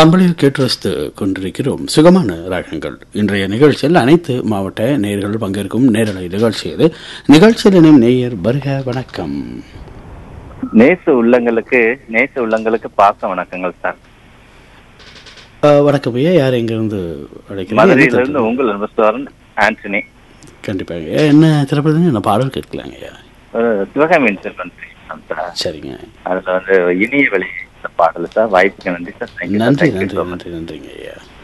பண்பலையில் கேட்டு ரசித்து கொண்டிருக்கிறோம் சுகமான ராகங்கள் இன்றைய நிகழ்ச்சியில் அனைத்து மாவட்ட நேயர்கள் பங்கேற்கும் நேரலை நிகழ்ச்சி இது நிகழ்ச்சியில் இணையும் நேயர் வருக வணக்கம் நேச உள்ளங்களுக்கு நேச உள்ளங்களுக்கு பாச வணக்கங்கள் சார் அஹ், வணக்கம் ஐயா யார் எங்கிருந்து அழைக்கிறீங்க மதுரையில இருந்து உங்கள் அன்பஸ்வரன் ஆண்டனி கண்டிப்பாக ஐயா என்ன திரைப்படத்துக்கு என்ன பாடல் கேட்கலாங்க ஐயா அஹ் சிவகாமி இன்சூரன்ஸ் சார் சரிங்க அதுல வந்து இனிய வழி இந்த பாடல் சார் வாய்ப்புக்கு நன்றி சார் Thank you sir. நன்றி Thank you நன்றி so much. நன்றி நன்றிங்க ஐயா